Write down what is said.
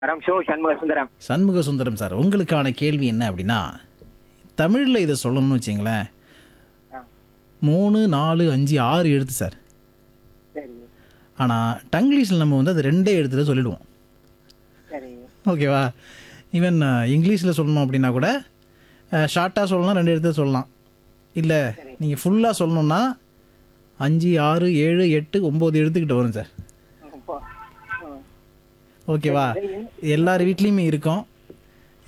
வரம் show Shanmuga Sundaram Shanmuga Sundaram sir உங்களுக்கான கேள்வி என்ன அப்படின்னா தமிழில் இதை சொல்லணும்னு வச்சிங்களேன் ஆ. மூணு நாலு அஞ்சு ஆறு எழுத்து சார் சரி ஆனால் டங்கிலீஷில் நம்ம வந்து அது ரெண்டே எழுத்துல சொல்லிடுவோம் சரி ஓகேவா ஈவன் இங்கிலீஷில் சொல்லணும் அப்படின்னா கூட ஷார்ட்டாக சொல்லலாம் ரெண்டு எழுத்து சொல்லலாம் இல்லை நீங்கள் ஃபுல்லாக சொல்லணும்னா அஞ்சு ஆறு ஏழு எட்டு ஒம்பது எழுத்துக்கிட்ட வரும் சார் இப்போ, ம். ஓகேவா எல்லார் வீட்லேயுமே இருக்கும்